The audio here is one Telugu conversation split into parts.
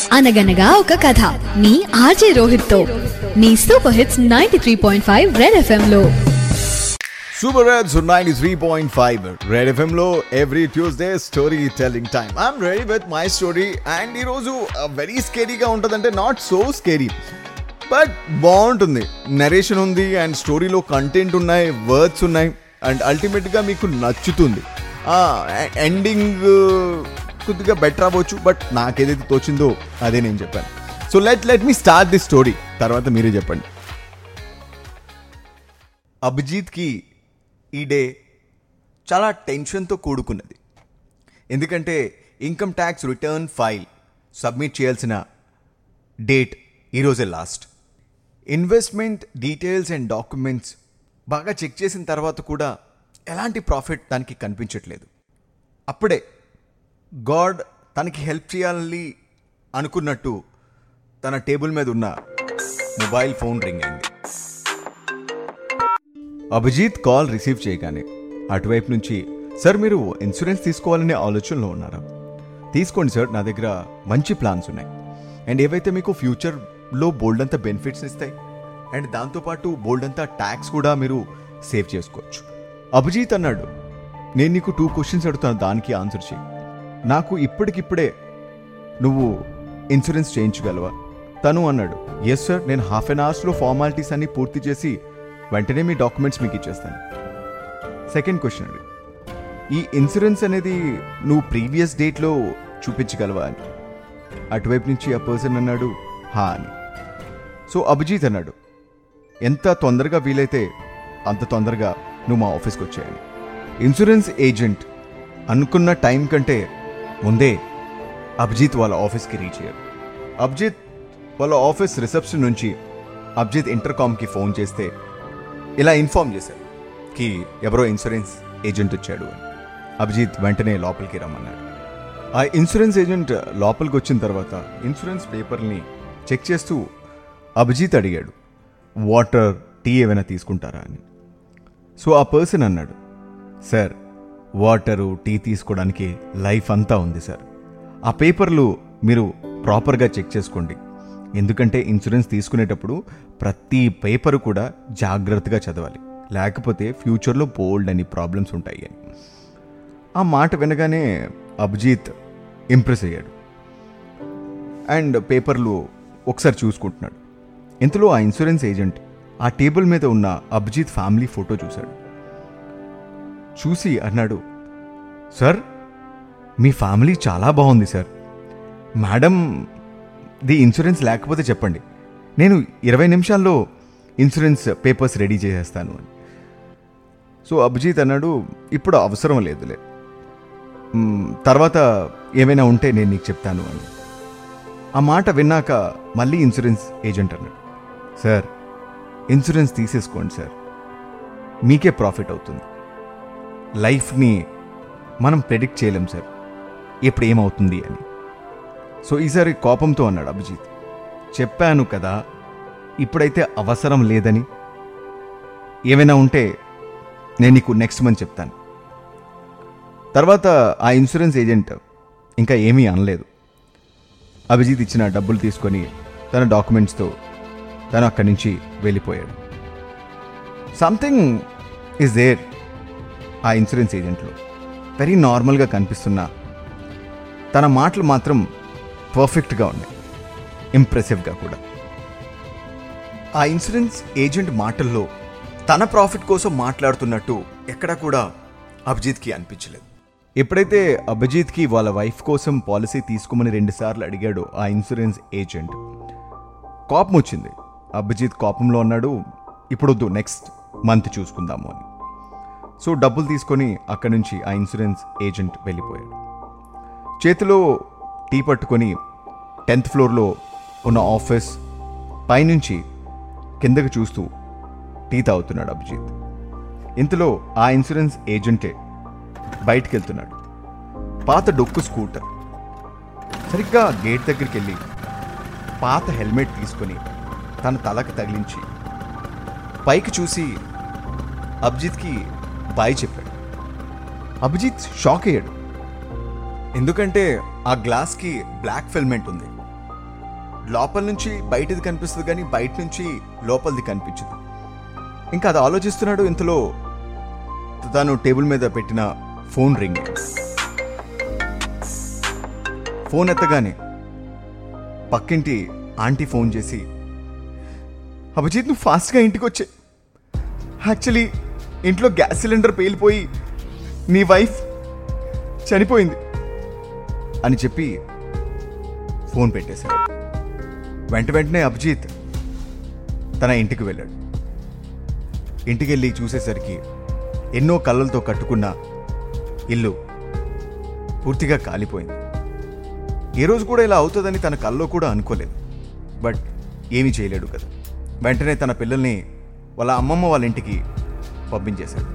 అనగనగా ఒక కథ మీ ఆర్జే రోహిత్ తో మీ super hits ninety three point five red FM లో super reds ninety three point five red FM లో every Tuesday story telling time I'm ready with my story and ఈరోజు వెరీ స్కేరీగా ఉంటుందంటే నాట్ సో స్కేరీ బట్ బాగుంటుంది నరేషన్ ఉంది అండ్ స్టోరీలో కంటెంట్ ఉన్నాయి వర్డ్స్ ఉన్నాయి అండ్ అల్టిమేట్గా మీకు నచ్చుతుంది ఎండింగ్ కొద్దిగా బెటర్ అవ్వచ్చు బట్ నాకేదైతే తోచిందో అదే నేను చెప్పాను so let let me start the story తర్వాత మీరే చెప్పండి అభిజిత్కి ఈ డే చాలా టెన్షన్తో కూడుకున్నది ఎందుకంటే income tax return file submit చేయాల్సిన డేట్ ఈరోజే last investment details and documents బాగా చెక్ చేసిన తర్వాత కూడా ఎలాంటి ప్రాఫిట్ దానికి కనిపించట్లేదు అప్పుడే గాడ్ తనకి హెల్ప్ చేయాలని అనుకున్నట్టు తన టేబుల్ మీద ఉన్న మొబైల్ ఫోన్ రింగ్ అయింది అభిజిత్ కాల్ రిసీవ్ చేయగానే అటువైపు నుంచి సార్ మీరు ఇన్సూరెన్స్ తీసుకోవాలనే ఆలోచనలో ఉన్నారా తీసుకోండి సార్ నా దగ్గర మంచి ప్లాన్స్ ఉన్నాయి అండ్ ఏవైతే మీకు ఫ్యూచర్లో బోల్డ్ అంతా బెనిఫిట్స్ ఇస్తాయి అండ్ దాంతోపాటు బోల్డ్ అంతా ట్యాక్స్ కూడా మీరు సేవ్ చేసుకోవచ్చు అభిజిత్ అన్నాడు నేను నీకు టూ క్వశ్చన్స్ అడుగుతాను దానికి ఆన్సర్ చేయి నాకు ఇప్పటికిప్పుడే నువ్వు ఇన్సూరెన్స్ చేయించగలవా తను అన్నాడు ఎస్ సార్ నేను హాఫ్ అన్ అవర్స్లో ఫార్మాలిటీస్ అన్ని పూర్తి చేసి వెంటనే మీ డాక్యుమెంట్స్ మీకు ఇచ్చేస్తాను సెకండ్ క్వశ్చన్ అండి ఈ ఇన్సూరెన్స్ అనేది నువ్వు ప్రీవియస్ డేట్లో చూపించగలవా అని అటువైపు నుంచి ఆ పర్సన్ అన్నాడు హా అని సో అభిజిత్ అన్నాడు ఎంత తొందరగా వీలైతే అంత తొందరగా నువ్వు మా ఆఫీస్కి వచ్చాయని ఇన్సూరెన్స్ ఏజెంట్ అనుకున్న టైం కంటే ముందే అభిజిత్ వాళ్ళ ఆఫీస్కి రీచ్ అయ్యారు అభిజిత్ వాళ్ళ ఆఫీస్ రిసెప్షన్ నుంచి అభిజిత్ ఇంటర్కామ్కి ఫోన్ చేస్తే ఇలా ఇన్ఫార్మ్ చేశారు కి ఎవరో ఇన్సూరెన్స్ ఏజెంట్ వచ్చాడు అని అభిజిత్ వెంటనే లోపలికి రమ్మన్నాడు ఆ ఇన్సూరెన్స్ ఏజెంట్ లోపలికి వచ్చిన తర్వాత ఇన్సూరెన్స్ పేపర్ని చెక్ చేస్తూ అభిజిత్ అడిగాడు వాటర్ టీ ఏమైనా తీసుకుంటారా అని సో ఆ పర్సన్ అన్నాడు సార్ వాటరు టీ తీసుకోవడానికి లైఫ్ అంతా ఉంది సార్ ఆ పేపర్లు మీరు ప్రాపర్గా చెక్ చేసుకోండి ఎందుకంటే ఇన్సూరెన్స్ తీసుకునేటప్పుడు ప్రతి పేపర్ కూడా జాగ్రత్తగా చదవాలి లేకపోతే ఫ్యూచర్లో బోల్డ్ అని ప్రాబ్లమ్స్ ఉంటాయి అని ఆ మాట వినగానే అభిజిత్ ఇంప్రెస్ అయ్యాడు అండ్ పేపర్లు ఒకసారి చూసుకుంటున్నాడు ఇంతలో ఆ ఇన్సూరెన్స్ ఏజెంట్ ఆ టేబుల్ మీద ఉన్న అభిజిత్ ఫ్యామిలీ ఫోటో చూశాడు చూసి అన్నాడు సార్ మీ ఫ్యామిలీ చాలా బాగుంది సార్ మేడం ది ఇన్సూరెన్స్ లేకపోతే చెప్పండి నేను ఇరవై నిమిషాల్లో ఇన్సూరెన్స్ పేపర్స్ రెడీ చేసేస్తాను అని సో అభిజిత్ అన్నాడు ఇప్పుడు అవసరం లేదులే మ్, తర్వాత ఏమైనా ఉంటే నేను నీకు చెప్తాను అని ఆ మాట విన్నాక మళ్ళీ ఇన్సూరెన్స్ ఏజెంట్ అన్నాడు సార్ ఇన్సూరెన్స్ తీసేసుకోండి సార్ మీకే ప్రాఫిట్ అవుతుంది లైఫ్ని మనం ప్రెడిక్ట్ చేయలేం సార్ ఎప్పుడు ఏమవుతుంది అని సో ఈసారి కోపంతో అన్నాడు అభిజిత్ చెప్పాను కదా ఇప్పుడైతే అవసరం లేదని ఏమైనా ఉంటే నేను నీకు నెక్స్ట్ మంత్ చెప్తాను తర్వాత ఆ ఇన్సూరెన్స్ ఏజెంట్ ఇంకా ఏమీ అనలేదు అభిజిత్ ఇచ్చిన డబ్బులు తీసుకొని తన డాక్యుమెంట్స్తో తను అక్కడి నుంచి వెళ్ళిపోయాడు సంథింగ్ ఈజ్ దేర్ ఆ ఇన్సూరెన్స్ ఏజెంట్లో వెరీ నార్మల్గా కనిపిస్తున్న తన మాటలు మాత్రం పర్ఫెక్ట్గా ఉన్నాయి ఇంప్రెసివ్గా కూడా ఆ ఇన్సూరెన్స్ ఏజెంట్ మాటల్లో తన ప్రాఫిట్ కోసం మాట్లాడుతున్నట్టు ఎక్కడా కూడా అభిజిత్కి అనిపించలేదు ఎప్పుడైతే అభిజిత్కి వాళ్ళ వైఫ్ కోసం పాలసీ తీసుకోమని రెండుసార్లు అడిగాడో ఆ ఇన్సూరెన్స్ ఏజెంట్ కోపం వచ్చింది అభిజిత్ కోపంలో ఉన్నాడు ఇప్పుడొద్దు నెక్స్ట్ మంత్ చూసుకుందాము అని సో డబ్బులు తీసుకొని అక్కడి నుంచి ఆ ఇన్సూరెన్స్ ఏజెంట్ వెళ్ళిపోయాడు చేతిలో టీ పట్టుకొని టెన్త్ ఫ్లోర్లో ఉన్న ఆఫీస్ పైనుంచి కిందకి చూస్తూ టీ తాగుతున్నాడు అభిజిత్ ఇంతలో ఆ ఇన్సూరెన్స్ ఏజెంటే బయటికి వెళ్తున్నాడు పాత డొక్కు స్కూటర్ సరిగ్గా గేట్ దగ్గరికి వెళ్ళి పాత హెల్మెట్ తీసుకొని తన తలకు తగిలించి పైకి చూసి అభిజిత్కి బాయ్ చెప్పాడు అభిజిత్ షాక్ అయ్యాడు ఎందుకంటే ఆ గ్లాస్కి బ్లాక్ ఫిల్మెంట్ ఉంది లోపల నుంచి బయటది కనిపిస్తుంది కానీ బయట నుంచి లోపలిది కనిపించదు ఇంకా అది ఆలోచిస్తున్నాడు ఇంతలో తాను టేబుల్ మీద పెట్టిన ఫోన్ రింగ్ ఫోన్ ఎత్తగానే పక్కింటి ఆంటీ ఫోన్ చేసి అభిజిత్ నువ్వు ఫాస్ట్గా ఇంటికి వచ్చే యాక్చువల్లీ ఇంట్లో గ్యాస్ సిలిండర్ పేలిపోయి నీ వైఫ్ చనిపోయింది అని చెప్పి ఫోన్ పెట్టేశాడు వెంట వెంటనే అభిజిత్ తన ఇంటికి వెళ్ళాడు ఇంటికి వెళ్ళి చూసేసరికి ఎన్నో కళ్ళలతో కట్టుకున్న ఇల్లు పూర్తిగా కాలిపోయింది ఏ రోజు కూడా ఇలా అవుతుందని తన కల్లో కూడా అనుకోలేదు బట్ ఏమీ చేయలేడు కదా వెంటనే తన పిల్లల్ని వాళ్ళ అమ్మమ్మ వాళ్ళ ఇంటికి పంపించేశాడు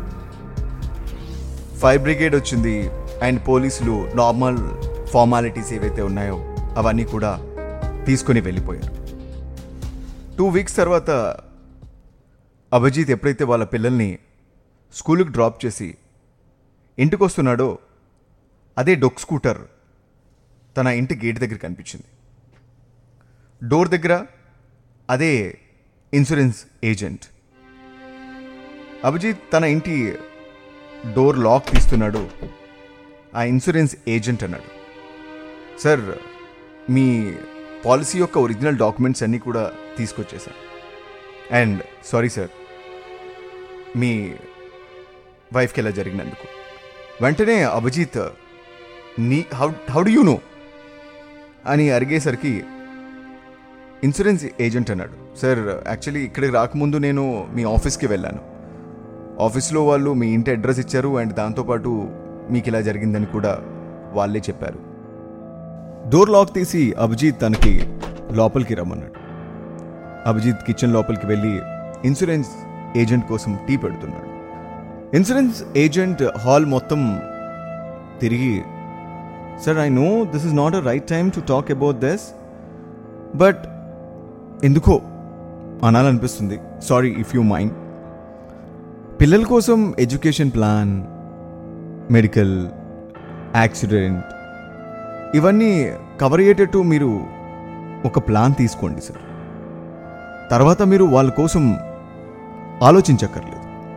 ఫైర్ బ్రిగేడ్ వచ్చింది అండ్ పోలీసులు నార్మల్ ఫార్మాలిటీస్ ఏవైతే ఉన్నాయో అవన్నీ కూడా తీసుకొని వెళ్ళిపోయారు టూ వీక్స్ తర్వాత అభిజిత్ ఎప్పుడైతే వాళ్ళ పిల్లల్ని స్కూల్కి డ్రాప్ చేసి ఇంటికి వస్తున్నాడో అదే డొక్ స్కూటర్ తన ఇంటి గేట్ దగ్గర కనిపించింది డోర్ దగ్గర అదే ఇన్సూరెన్స్ ఏజెంట్ అభిజిత్ తన ఇంటి డోర్ లాక్ తీస్తున్నాడు ఆ ఇన్సూరెన్స్ ఏజెంట్ అన్నాడు సార్ మీ పాలసీ యొక్క ఒరిజినల్ డాక్యుమెంట్స్ అన్నీ కూడా తీసుకొచ్చేసాను అండ్ సారీ సార్ మీ వైఫ్కి ఎలా జరిగినందుకు వెంటనే అభిజిత్ నీ how how do you know అని అడిగేసరికి ఇన్సూరెన్స్ ఏజెంట్ అన్నాడు సార్ యాక్చువల్లీ ఇక్కడికి రాకముందు నేను మీ ఆఫీస్కి వెళ్ళాను ఆఫీస్లో వాళ్ళు మీ ఇంటి అడ్రస్ ఇచ్చారు అండ్ దాంతోపాటు మీకు ఇలా జరిగిందని కూడా వాళ్ళే చెప్పారు డోర్ లాక్ తీసి అభిజిత్ తనకి లోపలికి రమ్మన్నాడు అభిజిత్ కిచెన్ లోపలికి వెళ్ళి ఇన్సూరెన్స్ ఏజెంట్ కోసం టీ పెడుతున్నాడు ఇన్సూరెన్స్ ఏజెంట్ హాల్ మొత్తం తిరిగి sir I know this is not a right time to talk about this but ఎందుకో అనాలనిపిస్తుంది సారీ ఇఫ్ యూ మైండ్ పిల్లల కోసం ఎడ్యుకేషన్ ప్లాన్ మెడికల్ యాక్సిడెంట్ ఇవన్నీ కవర్ అయ్యేటట్టు మీరు ఒక ప్లాన్ తీసుకోండి సార్ తర్వాత మీరు వాళ్ళ కోసం ఆలోచించక్కర్లేదు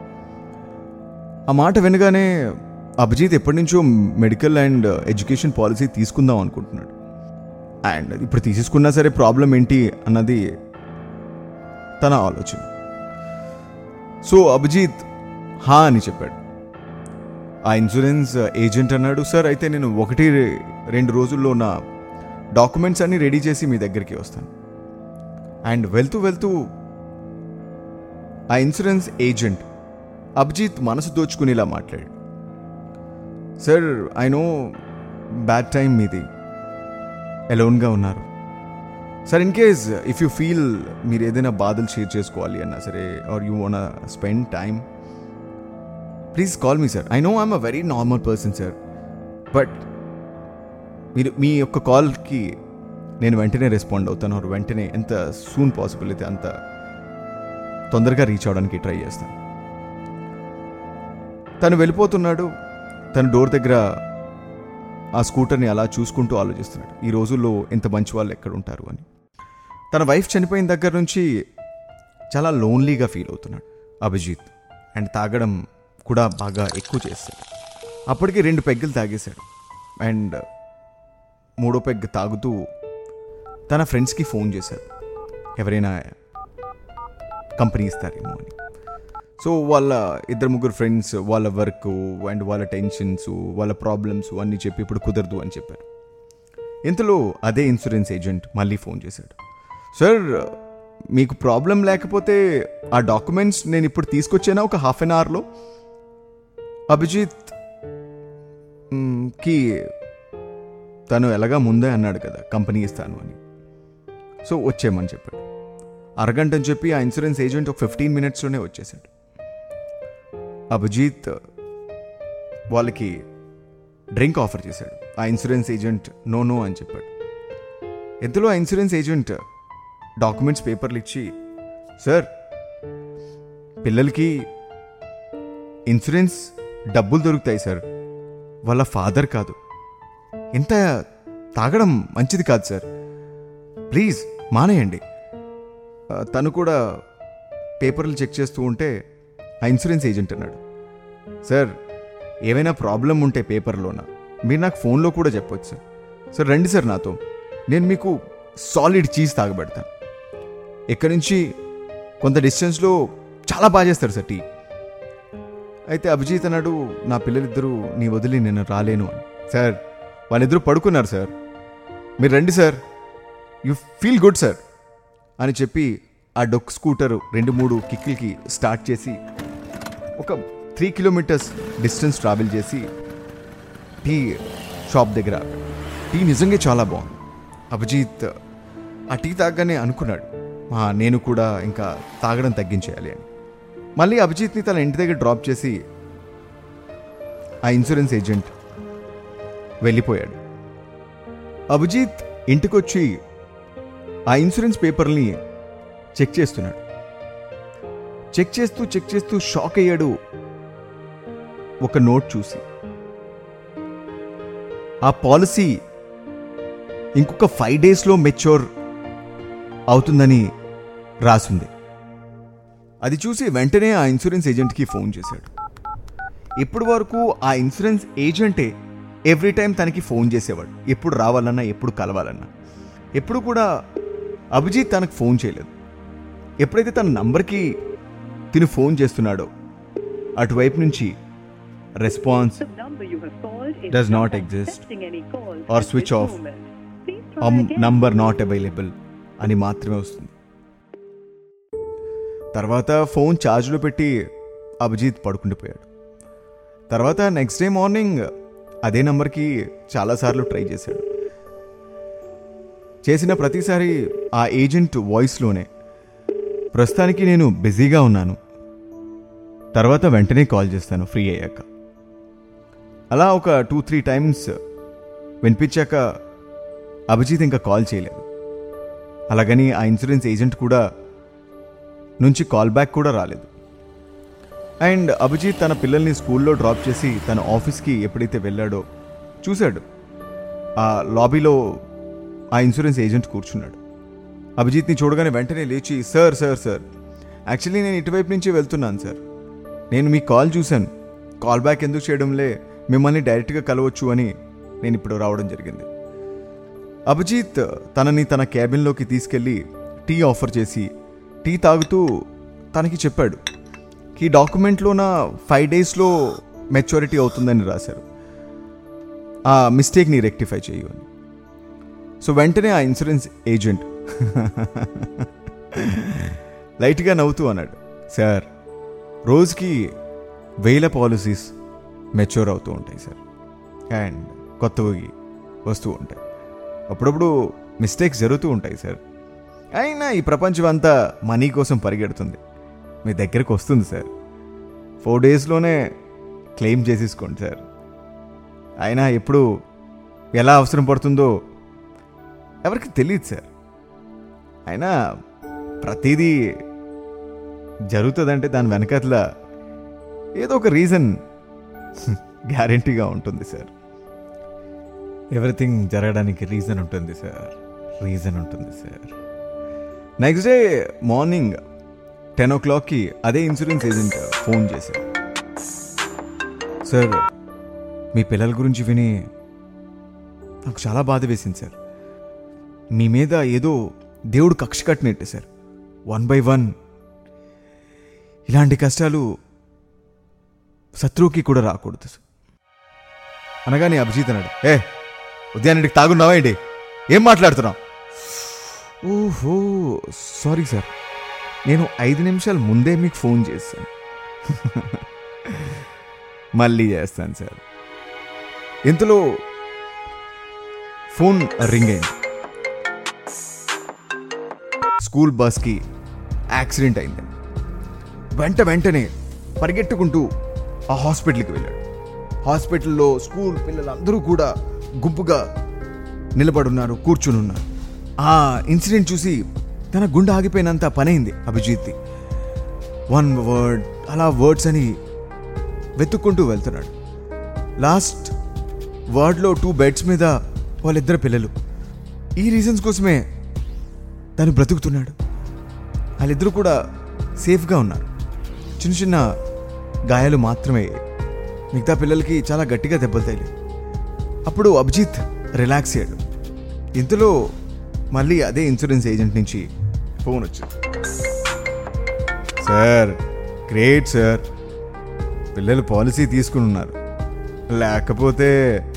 ఆ మాట వినగానే అభిజిత్ ఎప్పటి నుంచో మెడికల్ అండ్ ఎడ్యుకేషన్ పాలసీ తీసుకుందాం అనుకుంటున్నాడు అండ్ ఇప్పుడు తీసేసుకున్నా సరే ప్రాబ్లం ఏంటి అన్నది తన ఆలోచన సో అభిజిత్ హా అని చెప్పాడు ఆ ఇన్సూరెన్స్ ఏజెంట్ అన్నాడు సార్ అయితే నేను ఒకటి రెండు రోజుల్లో నా డాక్యుమెంట్స్ అన్ని రెడీ చేసి మీ దగ్గరికి వస్తాను అండ్ వెళ్తూ వెళ్తూ ఆ ఇన్సూరెన్స్ ఏజెంట్ అభిజిత్ మనసు దోచుకునేలా మాట్లాడాడు sir I know bad time మీది ఎలోన్గా ఉన్నారు sir in case if you feel మీరు ఏదైనా బాధలు షేర్ చేసుకోవాలి అన్నా సరే or you want spend time please call me sir I know I'm a very normal person sir but మీరు మీ యొక్క కాల్కి నేను వెంటనే రెస్పాండ్ అవుతాను or వెంటనే ఎంత సూన్ పాసిబుల్ అయితే అంత తొందరగా రీచ్ అవడానికి ట్రై చేస్తాను తను వెళ్ళిపోతున్నాడు తన డోర్ దగ్గర ఆ స్కూటర్ని అలా చూసుకుంటూ ఆలోచిస్తున్నాడు ఈ రోజుల్లో ఇంత మంచి వాళ్ళు ఎక్కడ ఉంటారు అని తన వైఫ్ చనిపోయిన దగ్గర నుంచి చాలా లోన్లీగా ఫీల్ అవుతున్నాడు అభిజిత్ అండ్ తాగడం కూడా బాగా ఎక్కువ చేస్తాడు అప్పటికి రెండు పెగ్గులు తాగేశాడు అండ్ మూడో పెగ్ తాగుతూ తన ఫ్రెండ్స్కి ఫోన్ చేశాడు ఎవరైనా కంపెనీ ఇస్తారేమో అని సో వాళ్ళ ఇద్దరు ముగ్గురు ఫ్రెండ్స్ వాళ్ళ వర్క్ అండ్ వాళ్ళ టెన్షన్స్ వాళ్ళ ప్రాబ్లమ్స్ అన్నీ చెప్పి ఇప్పుడు కుదరదు అని చెప్పారు ఇంతలో అదే ఇన్సూరెన్స్ ఏజెంట్ మళ్ళీ ఫోన్ చేశాడు సార్ మీకు ప్రాబ్లం లేకపోతే ఆ డాక్యుమెంట్స్ నేను ఇప్పుడు తీసుకొచ్చానా ఒక హాఫ్ అన్ అవర్లో అభిజిత్ మ్, కి తను ఎలాగా ముందే అన్నాడు కదా కంపెనీ ఇస్తాను అని సో వచ్చేయమని చెప్పాడు అరగంట అని చెప్పి ఆ ఇన్సూరెన్స్ ఏజెంట్ ఒక ఫిఫ్టీన్ మినిట్స్లోనే వచ్చేసాడు అభిజిత్ వాళ్ళకి డ్రింక్ ఆఫర్ చేశాడు ఆ ఇన్సూరెన్స్ ఏజెంట్ నో నో అని చెప్పాడు ఇంతలో ఆ ఇన్సూరెన్స్ ఏజెంట్ డాక్యుమెంట్స్ పేపర్లు ఇచ్చి సార్ పిల్లలకి ఇన్సూరెన్స్ డబ్బులు దొరుకుతాయి సార్ వాళ్ళ ఫాదర్ కాదు ఇంత తాగడం మంచిది కాదు సార్ ప్లీజ్ మానేయండి ఆ, తను కూడా పేపర్లు చెక్ చేస్తూ ఉంటే ఆ ఇన్సూరెన్స్ ఏజెంట్ అన్నాడు సార్ ఏమైనా ప్రాబ్లం ఉంటే పేపర్లోన మీరు నాకు ఫోన్లో కూడా చెప్పొచ్చు సార్ సార్ రండి సార్ నాతో నేను మీకు సాలిడ్ చీజ్ తాగబెడతాను ఇక్కడి నుంచి కొంత డిస్టెన్స్లో చాలా బాగా చేస్తారు సార్ టీ అయితే అభిజిత్ అన్నాడు నా పిల్లలిద్దరూ నీ వదిలి నేను రాలేను అని సార్ వాళ్ళిద్దరూ పడుకున్నారు సార్ మీరు రండి sir you feel good sir అని చెప్పి ఆ డొక్ స్కూటర్ రెండు మూడు కిక్కిల్కి స్టార్ట్ చేసి ఒక త్రీ కిలోమీటర్స్ డిస్టెన్స్ ట్రావెల్ చేసి టీ షాప్ దగ్గర ఆపాడు. టీ నిజంగా చాలా బాగుంది అభిజిత్ ఆ టీ తాగగానే అనుకున్నాడు "ఆ, నేను కూడా ఇంకా తాగడం తగ్గించేయాలి అని మళ్ళీ అభిజిత్ని తన ఇంటి దగ్గర డ్రాప్ చేసి ఆ ఇన్సూరెన్స్ ఏజెంట్ వెళ్ళిపోయాడు అభిజిత్ ఇంటికొచ్చి ఆ ఇన్సూరెన్స్ పేపర్ని చెక్ చేస్తున్నాడు చెక్ చేస్తూ చెక్ చేస్తూ షాక్ అయ్యాడు ఒక నోట్ చూసి ఆ పాలసీ ఇంకొక ఫైవ్ డేస్లో మెచ్యూర్ అవుతుందని రాసుంది అది చూసి వెంటనే ఆ ఇన్సూరెన్స్ ఏజెంట్కి ఫోన్ చేశాడు ఇప్పటి వరకు ఆ ఇన్సూరెన్స్ ఏజెంటే ఎవ్రీ టైం తనకి ఫోన్ చేసేవాడు ఎప్పుడు రావాలన్నా ఎప్పుడు కలవాలన్నా ఎప్పుడు కూడా అభిజిత్ తనకు ఫోన్ చేయలేదు ఎప్పుడైతే తన నంబర్కి తిను ఫోన్ చేస్తున్నాడో అటువైపు నుంచి response does not exist or switch off number not available అని మాత్రమే వస్తుంది తర్వాత ఫోన్ ఛార్జ్లో పెట్టి అభిజిత్ పడుకుండిపోయాడు తర్వాత నెక్స్ట్ డే మార్నింగ్ అదే నంబర్కి చాలాసార్లు ట్రై చేశాడు చేసిన ప్రతిసారి ఆ ఏజెంట్ వాయిస్లోనే ప్రస్తుతానికి నేను బిజీగా ఉన్నాను తర్వాత వెంటనే కాల్ చేస్తాను ఫ్రీ అయ్యాక అలా ఒక టూ త్రీ టైమ్స్ వినిపించాక అభిజిత్ ఇంకా కాల్ చేయలేదు అలాగని ఆ ఇన్సూరెన్స్ ఏజెంట్ కూడా నుంచి కాల్ బ్యాక్ కూడా రాలేదు అండ్ అభిజిత్ తన పిల్లల్ని స్కూల్లో డ్రాప్ చేసి తన ఆఫీస్కి ఎప్పుడైతే వెళ్ళాడో చూశాడు ఆ లాబీలో ఆ ఇన్సూరెన్స్ ఏజెంట్ కూర్చున్నాడు అభిజిత్ని చూడగానే వెంటనే లేచి సార్ సార్ సార్ యాక్చువల్లీ నేను ఇటువైపు నుంచి వెళ్తున్నాను సార్ నేను మీ కాల్ చూశాను కాల్ బ్యాక్ ఎందుకు చేయడంలే మిమ్మల్ని డైరెక్ట్గా కలవచ్చు అని నేను ఇప్పుడు రావడం జరిగింది అభిజిత్ తనని తన క్యాబిన్లోకి తీసుకెళ్ళి టీ ఆఫర్ చేసి టీ తాగుతూ తనకి చెప్పాడు ఈ డాక్యుమెంట్లోన ఫైవ్ డేస్లో మెచ్యూరిటీ అవుతుందని రాశారు ఆ మిస్టేక్ని రెక్టిఫై చేయు అని సో వెంటనే ఆ ఇన్సూరెన్స్ ఏజెంట్ లైట్గా నవ్వుతూ అన్నాడు సార్ రోజుకి వేల పాలసీస్ మెచ్యూర్ అవుతూ ఉంటాయి సార్ అండ్ కొత్తవి వస్తూ ఉంటాయి అప్పుడప్పుడు మిస్టేక్స్ జరుగుతూ ఉంటాయి సార్ అయినా ఈ ప్రపంచం అంతా మనీ కోసం పరిగెడుతుంది మీ దగ్గరకు వస్తుంది సార్ ఫోర్ డేస్లోనే క్లెయిమ్ చేసేసుకోండి సార్ అయినా ఎప్పుడు ఎలా అవసరం పడుతుందో ఎవరికి తెలియదు సార్ అయినా ప్రతిదీ జరుగుతుందంటే దాని వెనకట్ల ఏదో ఒక రీజన్ గ్యారంటీగా ఉంటుంది సార్ ఎవ్రీథింగ్ జరగడానికి రీజన్ ఉంటుంది సార్ రీజన్ ఉంటుంది sir next day morning ten ఓ క్లాక్కి అదే ఇన్సూరెన్స్ ఏజెంట్ ఫోన్ చేశారు సార్ మీ పిల్లల గురించి విని నాకు చాలా బాధ వేసింది సార్ మీ మీద ఏదో దేవుడు కక్ష కట్టినట్టే సార్ వన్ బై వన్ ఇలాంటి కష్టాలు శత్రువుకి కూడా రాకూడదు సార్ అనగానే అభిజిత్ అన్నాడు ఏ ఉదయాన్నిటికి తాగున్నావా ఏంటి ఏం మాట్లాడుతున్నావు ఓహో సారీ సార్ నేను ఐదు నిమిషాల ముందే మీకు ఫోన్ చేస్తాను మళ్ళీ చేస్తాను సార్ ఇంతలో ఫోన్ రింగ్ అయింది స్కూల్ బస్కి యాక్సిడెంట్ అయింది వెంట వెంటనే పరిగెట్టుకుంటూ ఆ హాస్పిటల్కి వెళ్ళాడు హాస్పిటల్లో స్కూల్ పిల్లలందరూ కూడా గుంపుగా నిలబడున్నారు కూర్చుని ఉన్నారు ఆ ఇన్సిడెంట్ చూసి తన గుండె ఆగిపోయినంత పనైంది అభిజిత్ది వన్ వర్డ్ అలా వర్డ్స్ అని వెతుక్కుంటూ వెళ్తున్నాడు లాస్ట్ వార్డ్లో టూ బెడ్స్ మీద వాళ్ళిద్దరు పిల్లలు ఈ రీజన్స్ కోసమే తను బ్రతుకుతున్నాడు వాళ్ళిద్దరూ కూడా సేఫ్గా ఉన్నారు చిన్న చిన్న గాయాలు మాత్రమే మిగతా పిల్లలకి చాలా గట్టిగా దెబ్బలు తగిలి అప్పుడు అభిజిత్ రిలాక్స్ అయ్యాడు ఇంతలో మళ్ళీ అదే ఇన్సూరెన్స్ ఏజెంట్ నుంచి ఫోన్ వచ్చింది సార్ గ్రేట్ సార్ పిల్లలు పాలసీ తీసుకుని ఉన్నారు లేకపోతే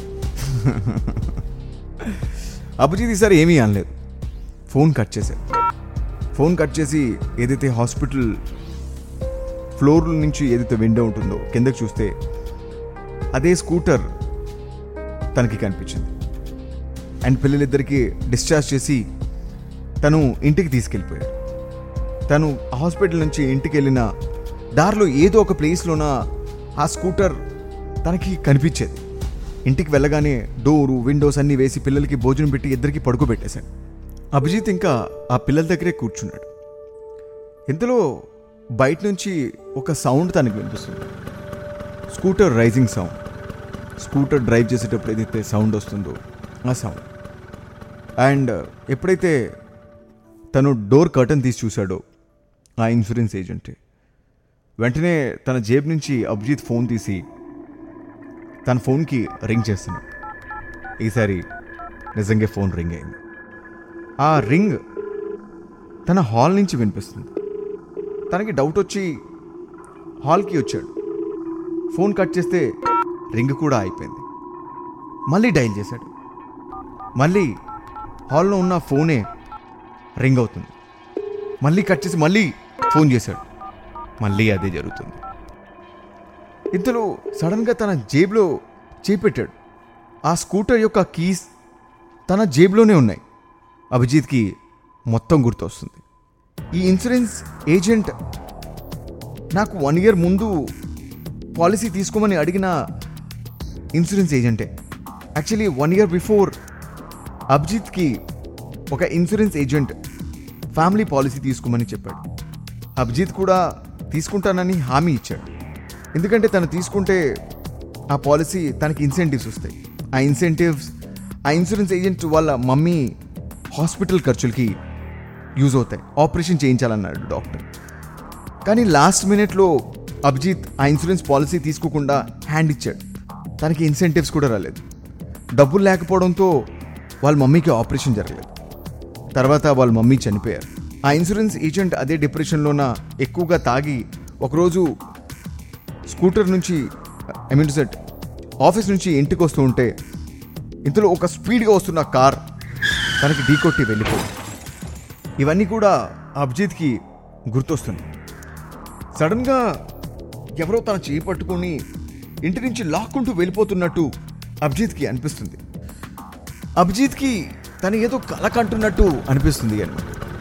అభిజిత్ ఈసారి ఏమీ అనలేదు ఫోన్ కట్ చేశారు ఫోన్ కట్ చేసి ఏదైతే హాస్పిటల్ ఫ్లోర్ నుంచి ఏదైతే విండో ఉంటుందో కిందకి చూస్తే అదే స్కూటర్ తనకి కనిపించింది అండ్ పిల్లలిద్దరికి డిశ్చార్జ్ చేసి తను ఇంటికి తీసుకెళ్ళిపోయాడు తను హాస్పిటల్ నుంచి ఇంటికి వెళ్ళిన దారిలో ఏదో ఒక ప్లేస్లోన ఆ స్కూటర్ తనకి కనిపించేది ఇంటికి వెళ్ళగానే డోరు విండోస్ అన్నీ వేసి పిల్లలకి భోజనం పెట్టి ఇద్దరికి పడుకోబెట్టేశాడు అభిజిత్ ఇంకా ఆ పిల్లల దగ్గరే కూర్చున్నాడు ఇంతలో బయట నుంచి ఒక సౌండ్ తనకి వినిపిస్తుంది scooter rising sound scooter drive చేసేటప్పుడు ఏదైతే సౌండ్ వస్తుందో ఆ సౌండ్ అండ్ ఎప్పుడైతే తను డోర్ కర్టన్ తీసి చూశాడో ఆ ఇన్సూరెన్స్ ఏజెంట్ వెంటనే తన జేబు నుంచి అభిజిత్ ఫోన్ తీసి తన ఫోన్కి రింగ్ చేస్తున్నాడు ఈసారి నిజంగా ఫోన్ రింగ్ అయింది ఆ రింగ్ తన హాల్ నుంచి వినిపిస్తుంది తనకి డౌట్ వచ్చి హాల్కి వచ్చాడు ఫోన్ కట్ చేస్తే రింగ్ కూడా అయిపోయింది మళ్ళీ డైల్ చేశాడు మళ్ళీ హాల్లో ఉన్న ఫోనే రింగ్ అవుతుంది మళ్ళీ కట్ చేసి మళ్ళీ ఫోన్ చేశాడు మళ్ళీ అదే జరుగుతుంది ఇంతలో సడన్గా తన జేబులో చేపెట్టాడు ఆ స్కూటర్ యొక్క కీస్ తన జేబులోనే ఉన్నాయి అభిజిత్కి మొత్తం గుర్తొస్తుంది ఈ ఇన్సూరెన్స్ ఏజెంట్ నాకు వన్ ఇయర్ ముందు పాలసీ తీసుకోమని అడిగిన ఇన్సూరెన్స్ ఏజెంటే యాక్చువల్లీ వన్ ఇయర్ బిఫోర్ అభిజిత్కి ఒక ఇన్సూరెన్స్ ఏజెంట్ ఫ్యామిలీ పాలసీ తీసుకోమని చెప్పాడు అభిజిత్ కూడా తీసుకుంటానని హామీ ఇచ్చాడు ఎందుకంటే తను తీసుకుంటే ఆ పాలసీ తనకి ఇన్సెంటివ్స్ వస్తాయి ఆ ఇన్సెంటివ్స్ ఆ ఇన్సూరెన్స్ ఏజెంట్ వాళ్ళ మమ్మీ హాస్పిటల్ ఖర్చులకి యూజ్ అవుతాయి ఆపరేషన్ చేయించాలన్నాడు డాక్టర్ కానీ లాస్ట్ మినిట్లో అభిజిత్ ఆ ఇన్సూరెన్స్ పాలసీ తీసుకోకుండా హ్యాండ్ ఇచ్చాడు తనకి ఇన్సెంటివ్స్ కూడా రాలేదు డబ్బులు లేకపోవడంతో వాళ్ళ మమ్మీకి ఆపరేషన్ జరగలేదు తర్వాత వాళ్ళ మమ్మీ చనిపోయారు ఆ ఇన్సూరెన్స్ ఏజెంట్ అదే డిప్రెషన్లోన ఎక్కువగా తాగి ఒకరోజు స్కూటర్ నుంచి ఐ మీన్ సెట్ ఆఫీస్ నుంచి ఇంటికి వస్తూ ఉంటే ఇంతలో ఒక స్పీడ్గా వస్తున్న కార్ తనకి ఢీకొట్టి వెళ్ళిపోయింది ఇవన్నీ కూడా అభిజిత్కి గుర్తొస్తుంది సడన్గా ఎవరో తన చేయి పట్టుకొని ఇంటి నుంచి లాక్కుంటూ వెళ్ళిపోతున్నట్టు అభిజిత్కి అనిపిస్తుంది అభిజిత్కి తను ఏదో కల కంటున్నట్టు అనిపిస్తుంది అనమాట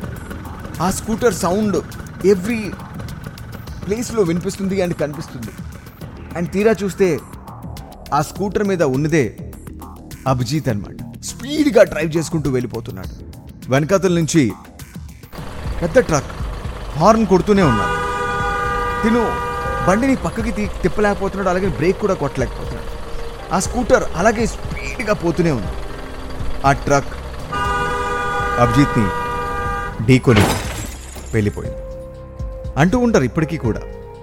ఆ స్కూటర్ సౌండ్ ఎవ్రీ ప్లేస్లో వినిపిస్తుంది అండ్ కనిపిస్తుంది అండ్ తీరా చూస్తే ఆ స్కూటర్ మీద ఉన్నదే అభిజిత్ అనమాట స్పీడ్గా డ్రైవ్ చేసుకుంటూ వెళ్ళిపోతున్నాడు వెనకాతల నుంచి పెద్ద ట్రక్ హార్న్ కొడుతూనే ఉన్నాడు తిను బండిని పక్కకి తీ తిప్పలేకపోతున్నాడు అలాగే బ్రేక్ కూడా కొట్టలేకపోతున్నాడు ఆ స్కూటర్ అలాగే స్పీడ్గా పోతూనే ఉంది ఆ ట్రక్ అభిజిత్ని ఢీకొని వెళ్ళిపోయింది అంటూ ఉంటారు ఇప్పటికీ కూడా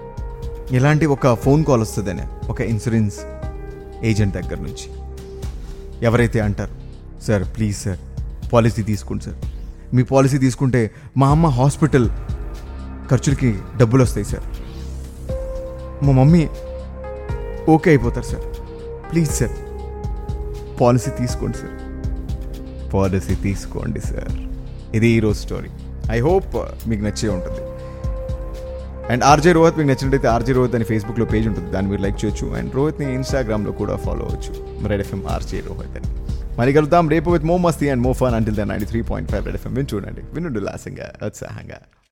ఇలాంటి ఒక ఫోన్ కాల్ వస్తుందనే ఒక ఇన్సూరెన్స్ ఏజెంట్ దగ్గర నుంచి ఎవరైతే అంటారు సార్ ప్లీజ్ సార్ పాలసీ తీసుకోండి సార్ మీ పాలసీ తీసుకుంటే మా అమ్మ హాస్పిటల్ ఖర్చులకి డబ్బులు వస్తాయి సార్ మా మమ్మీ ఓకే అయిపోతారు సార్ ప్లీజ్ సార్ పాలసీ తీసుకోండి సార్ పాలసీ తీసుకోండి సార్ ఇది ఈరోజు స్టోరీ ఐ హోప్ మీకు నచ్చే ఉంటుంది అండ్ ఆర్జే రోహిత్ మీకు నచ్చినట్టయితే ఆర్జే రోహిత్ అని ఫేస్బుక్లో పేజ్ ఉంటుంది దాన్ని మీరు లైక్ చేయొచ్చు అండ్ రోహిత్ని ఇన్స్టాగ్రామ్లో కూడా ఫాలో అవ్వచ్చు రెడ్ ఎఫ్ఎం ఆర్జే రోహిత్ అని మరి కలుద్దాం రేపు విత్ మో మస్తీ and more fun until the ninety three point five red FM విని చూడండి వినుడు లాసంగా ఉత్సాహంగా